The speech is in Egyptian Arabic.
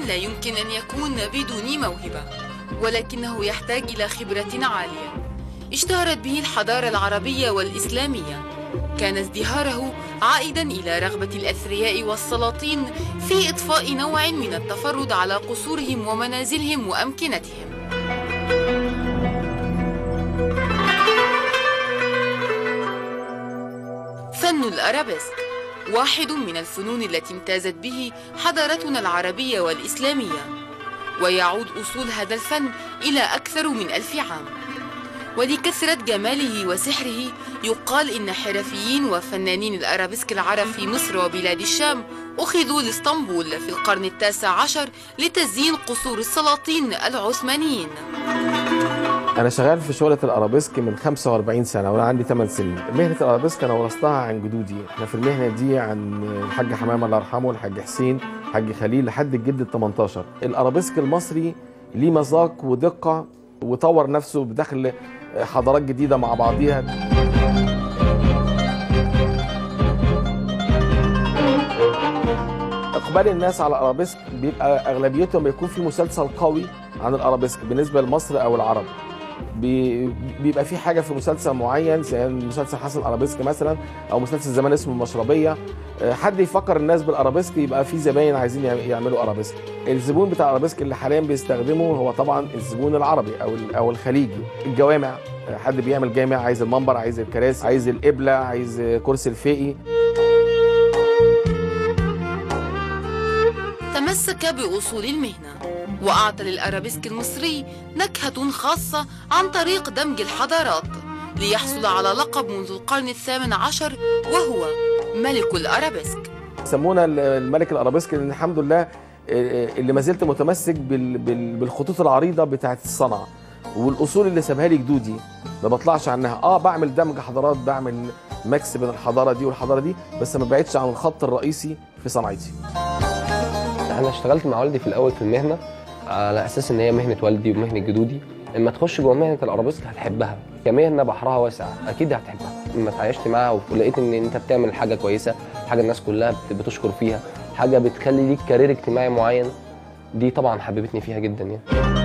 لا يمكن أن يكون بدون موهبة ولكنه يحتاج إلى خبرة عالية اشتهرت به الحضارة العربية والإسلامية كان ازدهاره عائدا إلى رغبة الأثرياء والسلاطين في إضفاء نوع من التفرد على قصورهم ومنازلهم وأمكنتهم فن الأرابيسك واحد من الفنون التي امتازت به حضارتنا العربية والإسلامية ويعود أصول هذا الفن إلى أكثر من ألف عام ولكثرة جماله وسحره يقال إن حرفيين وفنانين الأرابيسك العرب في مصر وبلاد الشام أخذوا لإسطنبول في القرن التاسع عشر لتزيين قصور السلاطين العثمانيين انا شغال في شغله الارابيسك من 45 سنه وانا عندي 8 سنين مهنه الارابيسك انا ورثتها عن جدودي احنا في المهنه دي عن الحاج حمامه الله يرحمه الحاج حسين الحاج خليل لحد الجد ال 18 الارابيسك المصري ليه مذاق ودقه وطور نفسه بدخل حضارات جديده مع بعضيها اقبال الناس على الارابيسك بيبقى اغلبيتهم بيكون في مسلسل قوي عن الارابيسك بالنسبه لمصر او العرب بي- بيبقى في حاجه في مسلسل معين زي مسلسل حسن الارابيسك مثلا او مسلسل زمان اسمه المشربيه آه، حد يفكر الناس بالارابيسك يبقى في زباين عايزين يعم- يعملوا ارابيسك الزبون بتاع الارابيسك اللي حاليا بيستخدمه هو طبعا الزبون العربي او ال- او الخليجي الجوامع آه، حد بيعمل جامع عايز المنبر عايز الكراسي عايز القبله عايز آه، كرسي الفقي تمسك بأصول المهنة وأعطى للأرابيسك المصري نكهة خاصة عن طريق دمج الحضارات ليحصل على لقب منذ القرن الثامن عشر وهو ملك الأرابيسك سمونا ال- الملك الارابيسك لان الحمد لله آه، اللي ما زلت متمسك بال- بال- بالخطوط العريضه بتاعت الصنعه والاصول اللي سابها لي جدودي ما بطلعش عنها اه بعمل دمج حضارات بعمل ميكس بين الحضاره دي والحضاره دي بس ما بعدش عن الخط الرئيسي في صنعتي انا اشتغلت مع والدي في الاول في المهنه على اساس ان هي مهنه والدي ومهنه جدودي لما تخش جوه مهنه الارابيسك هتحبها كمهنه بحرها واسع اكيد هتحبها لما اتعايشت معاها ولقيت ان انت بتعمل حاجه كويسه حاجه الناس كلها بت- بتشكر فيها حاجه بتخلي ليك كارير اجتماعي معين دي طبعا حببتني فيها جدا يعني